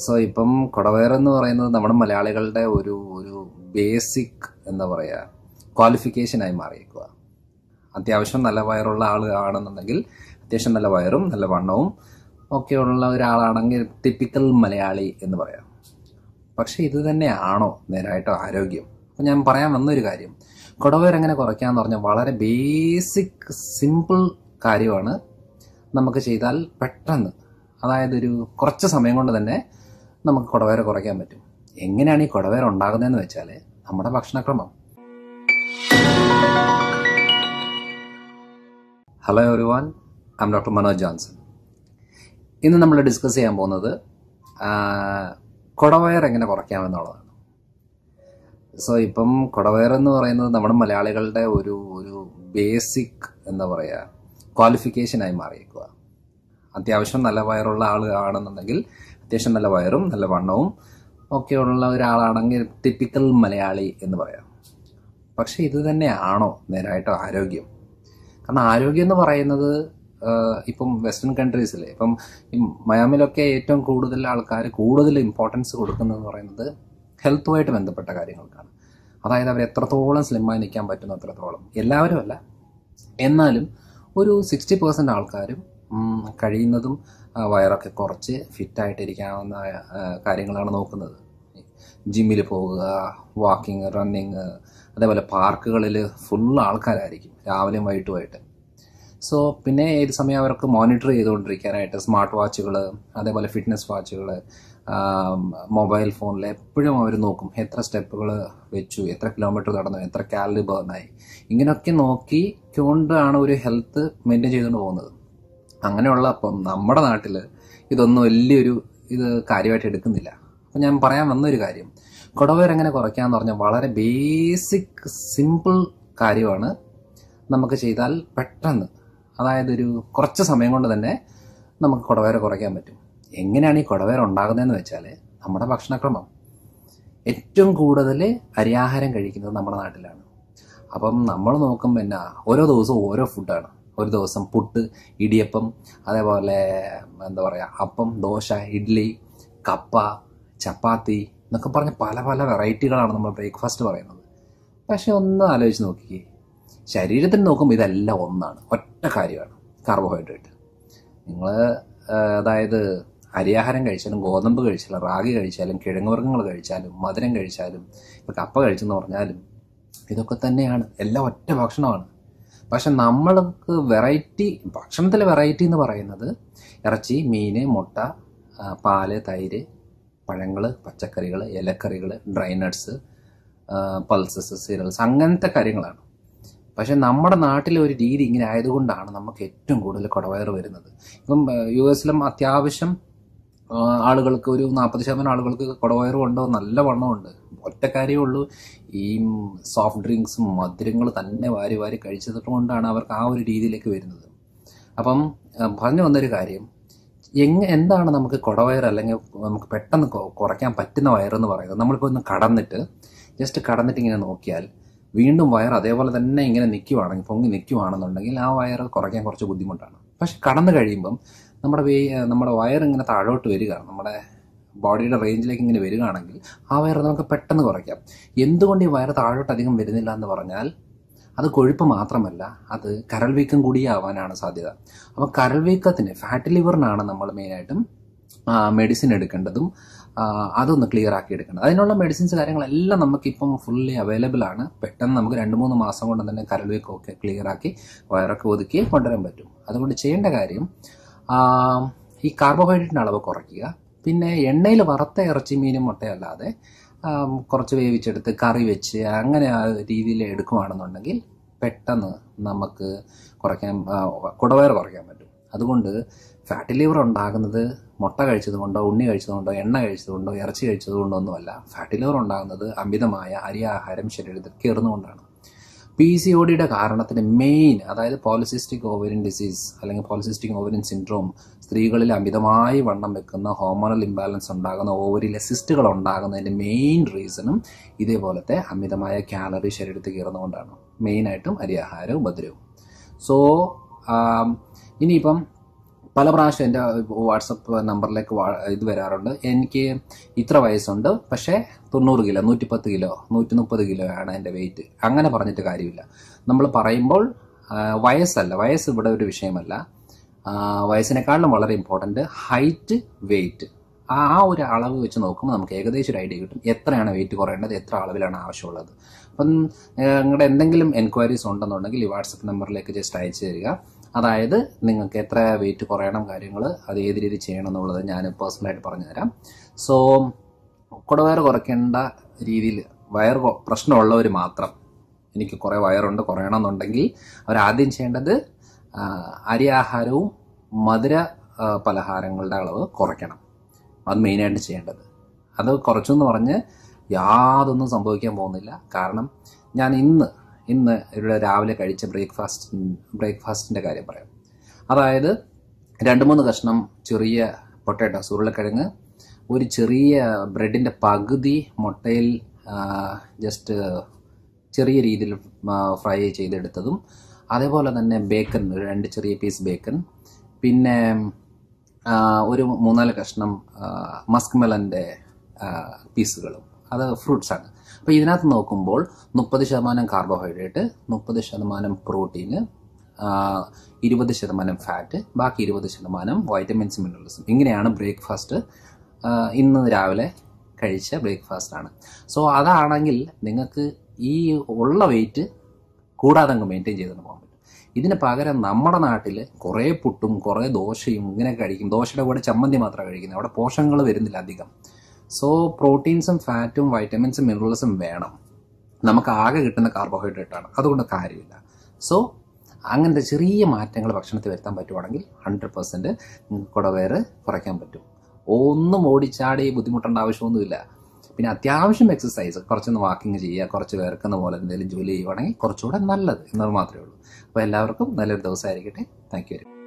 so ഇപ്പം കുടവയർ എന്ന് പറയുന്നത് നമ്മുടെ മലയാളികളുടെ ഒരു ഒരു ബേസിക് എന്താ പറയുക ക്വാളിഫിക്കേഷനായി മാറിയേക്കുക അത്യാവശ്യം നല്ല വയറുള്ള ആൾ ആണെന്നുണ്ടെങ്കിൽ അത്യാവശ്യം നല്ല വയറും നല്ല വണ്ണവും ഒക്കെ ഉള്ള ഒരാളാണെങ്കിൽ ടിപ്പിക്കൽ മലയാളി എന്ന് പറയാം പക്ഷെ ഇത് തന്നെയാണോ നേരായിട്ട് ആരോഗ്യം അപ്പം ഞാൻ പറയാൻ വന്നൊരു കാര്യം കുടവയർ എങ്ങനെ കുറയ്ക്കാന്ന് പറഞ്ഞാൽ വളരെ ബേസിക് സിമ്പിൾ കാര്യമാണ് നമുക്ക് ചെയ്താൽ പെട്ടെന്ന് അതായത് ഒരു കുറച്ച് സമയം കൊണ്ട് തന്നെ നമുക്ക് കുടവയർ കുറയ്ക്കാൻ പറ്റും എങ്ങനെയാണ് ഈ കുടവയർ ഉണ്ടാകുന്നതെന്ന് വെച്ചാൽ നമ്മുടെ ഭക്ഷണക്രമം hello everyone I'm doctor Manoj Johnson ഇന്ന് നമ്മൾ ഡിസ്കസ് ചെയ്യാൻ പോകുന്നത് ആ, കുടവയർ എങ്ങനെ കുറയ്ക്കാമെന്നുള്ളതാണ് സോ ഇപ്പം കുടവയർ എന്ന് പറയുന്നത് നമ്മുടെ മലയാളികളുടെ ഒരു ഒരു ബേസിക് എന്താ പറയുക ക്വാളിഫിക്കേഷനായി മാറിയേക്കുക അത്യാവശ്യം നല്ല വയറുള്ള ആൾ ആണെന്നുണ്ടെങ്കിൽ അത്യാവശ്യം നല്ല വയറും നല്ല വണ്ണവും ഒക്കെ ഉള്ള ഒരാളാണെങ്കിൽ ടിപ്പിക്കൽ മലയാളി എന്ന് പറയാം പക്ഷെ ഇത് തന്നെയാണോ നേരായിട്ട് ആരോഗ്യം കാരണം ആരോഗ്യം എന്ന് പറയുന്നത് ആഹ്, ഇപ്പം വെസ്റ്റേൺ കൺട്രീസിൽ ഇപ്പം ഈ മയാമിലൊക്കെ ഏറ്റവും കൂടുതൽ ആൾക്കാർ കൂടുതൽ ഇമ്പോർട്ടൻസ് കൊടുക്കുന്നതെന്ന് പറയുന്നത് ഹെൽത്തുമായിട്ട് ബന്ധപ്പെട്ട കാര്യങ്ങൾക്കാണ് അതായത് അവർ എത്രത്തോളം സ്ലിമ്മായി നിൽക്കാൻ പറ്റുന്നു അത്രത്തോളം എല്ലാവരും അല്ല എന്നാലും ഒരു സിക്സ്റ്റി പെർസെൻറ്റ് ആൾക്കാരും ഉം, കഴിയുന്നതും ആ, വയറൊക്കെ കുറച്ച് ഫിറ്റായിട്ടിരിക്കാവുന്ന കാര്യങ്ങളാണ് നോക്കുന്നത് ജിമ്മിൽ പോവുക വാക്കിങ് റണ്ണിങ് അതേപോലെ പാർക്കുകളിൽ ഫുൾ ആൾക്കാരായിരിക്കും രാവിലെയും വൈകിട്ടുമായിട്ട് സോ പിന്നെ ഏത് സമയം അവർക്ക് മോണിറ്റർ ചെയ്തുകൊണ്ടിരിക്കാനായിട്ട് സ്മാർട്ട് വാച്ചുകൾ അതേപോലെ ഫിറ്റ്നസ് വാച്ചുകൾ മൊബൈൽ ഫോണിൽ എപ്പോഴും അവർ നോക്കും എത്ര സ്റ്റെപ്പുകൾ വെച്ചു എത്ര കിലോമീറ്റർ നടന്നു എത്ര കാലറി ബേർണായി ഇങ്ങനെയൊക്കെ നോക്കി കൊണ്ടാണ് ഒരു ഹെൽത്ത് മെയിൻറ്റെയിൻ ചെയ്തുകൊണ്ട് പോകുന്നത് അങ്ങനെയുള്ള അപ്പം നമ്മുടെ നാട്ടിൽ ഇതൊന്നും വലിയൊരു ഇത് കാര്യമായിട്ട് എടുക്കുന്നില്ല അപ്പം ഞാൻ പറയാൻ വന്നൊരു കാര്യം കുടവയർ എങ്ങനെ കുറയ്ക്കാന്ന് പറഞ്ഞാൽ വളരെ ബേസിക് സിമ്പിൾ കാര്യമാണ് നമുക്ക് ചെയ്താൽ പെട്ടെന്ന് അതായത് ഒരു കുറച്ച് സമയം കൊണ്ട് തന്നെ നമുക്ക് കുടവയർ കുറയ്ക്കാൻ പറ്റും എങ്ങനെയാണ് ഈ കുടവയർ ഉണ്ടാകുന്നതെന്ന് വെച്ചാൽ നമ്മുടെ ഭക്ഷണക്രമം ഏറ്റവും കൂടുതൽ അരിയാഹാരം കഴിക്കുന്നത് നമ്മുടെ നാട്ടിലാണ് അപ്പം നമ്മൾ നോക്കുമ്പോൾ എന്നാ ഓരോ ദിവസവും ഓരോ ഫുഡാണ് ഒരു ദിവസം പുട്ട് ഇടിയപ്പം അതേപോലെ എന്താ പറയുക അപ്പം ദോശ ഇഡ്ഡലി കപ്പ ചപ്പാത്തി എന്നൊക്കെ പറഞ്ഞ പല പല വെറൈറ്റികളാണ് നമ്മൾ ബ്രേക്ക്ഫാസ്റ്റ് പറയുന്നത് പക്ഷെ ഒന്ന് ആലോചിച്ച് നോക്കിക്കേ ശരീരത്തിന് നോക്കുമ്പോൾ ഇതെല്ലാം ഒന്നാണ് ഒറ്റ കാര്യമാണ് കാർബോഹൈഡ്രേറ്റ് നിങ്ങൾ അതായത് അരിയാഹാരം കഴിച്ചാലും ഗോതമ്പ് കഴിച്ചാലും റാഗി കഴിച്ചാലും കിഴങ്ങുവർഗ്ഗങ്ങൾ കഴിച്ചാലും മധുരം കഴിച്ചാലും ഇപ്പം കപ്പ കഴിച്ചെന്ന് പറഞ്ഞാലും ഇതൊക്കെ തന്നെയാണ് എല്ലാം ഒറ്റ ഭക്ഷണമാണ് പക്ഷെ നമ്മൾക്ക് വെറൈറ്റി ഭക്ഷണത്തിലെ വെറൈറ്റി എന്ന് പറയുന്നത് ഇറച്ചി മീൻ മുട്ട ആ, പാല് തൈര് പഴങ്ങൾ പച്ചക്കറികൾ ഇലക്കറികൾ ഡ്രൈ നട്ട്സ് പൾസസ് സീരൽസ് അങ്ങനത്തെ കാര്യങ്ങളാണ് പക്ഷെ നമ്മുടെ നാട്ടിലെ ഒരു രീതി ഇങ്ങനെ ആയതുകൊണ്ടാണ് നമുക്ക് ഏറ്റവും കൂടുതൽ കുടവയർ വരുന്നത് ഇപ്പം യു എസിലും അത്യാവശ്യം ആ, ആളുകൾക്ക് ഒരു നാൽപ്പത് ശതമാനം ആളുകൾക്ക് കുടവയറും ഉണ്ടോ നല്ല വണ്ണമുണ്ട് ഒറ്റ കാര്യമേ ഉള്ളൂ ഈ സോഫ്റ്റ് ഡ്രിങ്ക്സും മധുരങ്ങൾ തന്നെ വാരി വാരി കഴിച്ചത് കൊണ്ടാണ് അവർക്ക് ആ ഒരു രീതിയിലേക്ക് വരുന്നത് അപ്പം ആ, പറഞ്ഞു വന്നൊരു കാര്യം എങ് എന്താണ് നമുക്ക് കുടവയർ അല്ലെങ്കിൽ നമുക്ക് പെട്ടെന്ന് കൊ- കുറയ്ക്കാൻ പറ്റുന്ന വയറെന്ന് പറയുന്നത് നമ്മളിപ്പോൾ ഒന്ന് കടന്നിട്ട് ജസ്റ്റ് കടന്നിട്ട് ഇങ്ങനെ നോക്കിയാൽ വീണ്ടും വയർ അതേപോലെ തന്നെ ഇങ്ങനെ നിൽക്കുവാണെങ്കിൽ പൊങ്ങി നിൽക്കുവാണെന്നുണ്ടെങ്കിൽ ആ വയർ കുറയ്ക്കാൻ കുറച്ച് ബുദ്ധിമുട്ടാണ് പക്ഷെ കടന്നു കഴിയുമ്പം നമ്മുടെ വേ നമ്മുടെ വയർ ഇങ്ങനെ താഴോട്ട് വരിക നമ്മുടെ ബോഡിയുടെ റേഞ്ചിലേക്ക് ഇങ്ങനെ വരികയാണെങ്കിൽ ആ വയർ നമുക്ക് പെട്ടെന്ന് കുറയ്ക്കാം എന്തുകൊണ്ട് ഈ വയർ താഴോട്ട് അധികം വരുന്നില്ല എന്ന് പറഞ്ഞാൽ അത് കൊഴുപ്പ് മാത്രമല്ല അത് കരൾ വീക്കം കൂടി ആവാനാണ് സാധ്യത അപ്പോൾ കരൾ വീക്കത്തിന് ഫാറ്റ് ലിവറിനാണ് നമ്മൾ മെയിനായിട്ടും മെഡിസിൻ എടുക്കേണ്ടതും ആ, അതൊന്ന് ക്ലിയർ ആക്കി എടുക്കേണ്ടത് അതിനുള്ള മെഡിസിൻസ് കാര്യങ്ങളെല്ലാം നമുക്കിപ്പം ഫുള്ളി അവൈലബിൾ ആണ് പെട്ടെന്ന് നമുക്ക് രണ്ട് മൂന്ന് മാസം കൊണ്ട് തന്നെ കരൾ വീക്കമൊക്കെ ക്ലിയർ ആക്കി വയറൊക്കെ ഒതുക്കി കൊണ്ടുവരാൻ പറ്റും അതുകൊണ്ട് ചെയ്യേണ്ട കാര്യം ആ, ഈ കാർബോഹൈഡ്രേറ്റിൻ്റെ അളവ് കുറയ്ക്കുക പിന്നെ എണ്ണയിൽ വറുത്ത ഇറച്ചി മീനും മുട്ടയല്ലാതെ ആം, കുറച്ച് വേവിച്ചെടുത്ത് കറി വെച്ച് അങ്ങനെ ആ രീതിയിൽ എടുക്കുകയാണെന്നുണ്ടെങ്കിൽ പെട്ടെന്ന് നമുക്ക് കുറയ്ക്കാൻ ആ, കുടവയർ കുറയ്ക്കാൻ പറ്റും അതുകൊണ്ട് ഫാറ്റി ലിവർ ഉണ്ടാകുന്നത് മുട്ട കഴിച്ചത് കൊണ്ടോ ഉണ്ണി കഴിച്ചത് കൊണ്ടോ എണ്ണ കഴിച്ചത് കൊണ്ടോ ഇറച്ചി കഴിച്ചത് കൊണ്ടോ ഒന്നുമല്ല ഫാറ്റി ലിവർ ഉണ്ടാകുന്നത് അമിതമായ അരിയാഹാരം ശരീരത്തിൽ കയറുന്നതുകൊണ്ടാണ് പി സി ഒ ഡിയുടെ കാരണത്തിന് മെയിൻ അതായത് പോളിസിസ്റ്റിക് ഓവറിൻ ഡിസീസ് അല്ലെങ്കിൽ പോളിസിസ്റ്റിക് ഓവറിൻ സിൻഡ്രോം സ്ത്രീകളിൽ അമിതമായി വണ്ണം വെക്കുന്ന ഹോർമോണൽ ഇംബാലൻസ് ഉണ്ടാകുന്ന ഓവറിലെ സിസ്റ്റുകൾ ഉണ്ടാകുന്നതിൻ്റെ മെയിൻ റീസണും ഇതേപോലത്തെ അമിതമായ കാലറി ശരീരത്തിൽ കയറുന്നതുകൊണ്ടാണ് മെയിനായിട്ടും അരിയാഹാരവും ഉപദ്രവവും സോ ഇനിയിപ്പം പല പ്രാവശ്യം എൻ്റെ വാട്സപ്പ് നമ്പറിലേക്ക് വാ- ഇത് വരാറുണ്ട് എനിക്ക് ഇത്ര വയസ്സുണ്ട് പക്ഷേ തൊണ്ണൂറ് കിലോ നൂറ്റിപ്പത്ത് കിലോ നൂറ്റി മുപ്പത് കിലോ ആണ് എൻ്റെ വെയിറ്റ് അങ്ങനെ പറഞ്ഞിട്ട് കാര്യമില്ല നമ്മൾ പറയുമ്പോൾ ആ, വയസ്സല്ല വയസ്സ് ഇവിടെ ഒരു വിഷയമല്ല ആ, വയസ്സിനെക്കാളും വളരെ ഇമ്പോർട്ടൻ്റ് ഹൈറ്റ് വെയിറ്റ് ആ ആ ഒരു അളവ് വെച്ച് നോക്കുമ്പോൾ നമുക്ക് ഏകദേശം ഒരു ഐഡിയ കിട്ടും എത്രയാണ് വെയിറ്റ് കുറയേണ്ടത് എത്ര അളവിലാണ് ആവശ്യമുള്ളത് അപ്പം നിങ്ങളുടെ എന്തെങ്കിലും എൻക്വയറീസ് ഉണ്ടെന്നുണ്ടെങ്കിൽ ഈ വാട്സപ്പ് നമ്പറിലേക്ക് ജസ്റ്റ് അയച്ചു തരിക അതായത് നിങ്ങൾക്ക് എത്ര വെയിറ്റ് കുറയണം കാര്യങ്ങൾ അത് ഏത് രീതി ചെയ്യണം എന്നുള്ളത് ഞാൻ പേഴ്സണലായിട്ട് പറഞ്ഞുതരാം സോ കുടവയർ കുറയ്ക്കേണ്ട രീതിയിൽ വയർ കൊ- പ്രശ്നമുള്ളവർ മാത്രം എനിക്ക് കുറേ വയറുണ്ട് കുറയണമെന്നുണ്ടെങ്കിൽ അവരാദ്യം ചെയ്യേണ്ടത് ആ, അരി ആഹാരവും മധുര ആ, പലഹാരങ്ങളുടെ അളവ് കുറയ്ക്കണം അത് മെയിനായിട്ട് ചെയ്യേണ്ടത് അത് കുറച്ചെന്ന് പറഞ്ഞ് യാതൊന്നും സംഭവിക്കാൻ പോകുന്നില്ല കാരണം ഞാൻ ഇന്ന് ഇന്ന് ഇവിടെ രാവിലെ കഴിച്ച ബ്രേക്ക്ഫാസ്റ്റ് ബ്രേക്ക്ഫാസ്റ്റിൻ്റെ കാര്യം പറയാം അതായത് രണ്ട് മൂന്ന് കഷ്ണം ചെറിയ പൊട്ടേറ്റോസ് ഉരുളക്കിഴങ്ങ് ഒരു ചെറിയ ബ്രെഡിൻ്റെ പകുതി മുട്ടയിൽ ജസ്റ്റ് ചെറിയ രീതിയിൽ ഫ്രൈ ചെയ്തെടുത്തതും അതേപോലെ തന്നെ ബേക്കൺ ഒരു രണ്ട് ചെറിയ പീസ് ബേക്കൺ പിന്നെ ആ, ഒരു മൂന്നാല് കഷ്ണം മസ്ക് മെലൻ്റെ പീസുകളും അത് ഫ്രൂട്ട്സാണ് അപ്പോൾ ഇതിനകത്ത് നോക്കുമ്പോൾ മുപ്പത് ശതമാനം കാർബോഹൈഡ്രേറ്റ് മുപ്പത് ശതമാനം പ്രോട്ടീന് ഇരുപത് ശതമാനം ഫാറ്റ് ബാക്കി ഇരുപത് ശതമാനം വൈറ്റമിൻസ് മിനറൽസും ഇങ്ങനെയാണ് ബ്രേക്ക്ഫാസ്റ്റ് ഇന്ന് രാവിലെ കഴിച്ച ബ്രേക്ക്ഫാസ്റ്റ് ആണ് സോ അതാണെങ്കിൽ നിങ്ങൾക്ക് ഈ ഉള്ള വെയിറ്റ് കൂടാതെ അങ്ങ് മെയിൻറ്റെയിൻ ചെയ്തുകൊണ്ട് പോകാൻ പറ്റും ഇതിന് പകരം നമ്മുടെ നാട്ടിൽ കുറേ പുട്ടും കുറേ ദോശയും ഇങ്ങനെ കഴിക്കും ദോശയുടെ കൂടെ ചമ്മന്തി മാത്രമാണ് കഴിക്കുന്നത് അവിടെ പോഷകങ്ങൾ വരുന്നില്ല അധികം സോ പ്രോട്ടീൻസും ഫാറ്റും വൈറ്റമിൻസും മിനറൽസും വേണം നമുക്ക് ആകെ കിട്ടുന്ന കാർബോഹൈഡ്രേറ്റ് ആണ് അതുകൊണ്ട് കാര്യമില്ല സോ അങ്ങനത്തെ ചെറിയ മാറ്റങ്ങൾ ഭക്ഷണത്തിൽ വരുത്താൻ പറ്റുവാണെങ്കിൽ ഹൺഡ്രഡ് പെർസെൻറ്റ് കുടവേറ് കുറയ്ക്കാൻ പറ്റും ഒന്നും ഓടിച്ചാടി ബുദ്ധിമുട്ടേണ്ട ആവശ്യമൊന്നുമില്ല പിന്നെ അത്യാവശ്യം എക്സസൈസ് കുറച്ചൊന്ന് വാക്കിംഗ് ചെയ്യുക കുറച്ച് വേർക്കുന്ന പോലെ എന്തെങ്കിലും ജോലി ചെയ്യുവാണെങ്കിൽ കുറച്ചുകൂടെ നല്ലത് എന്നത് മാത്രമേ ഉള്ളൂ അപ്പോൾ എല്ലാവർക്കും നല്ലൊരു ദിവസമായിരിക്കട്ടെ താങ്ക് യു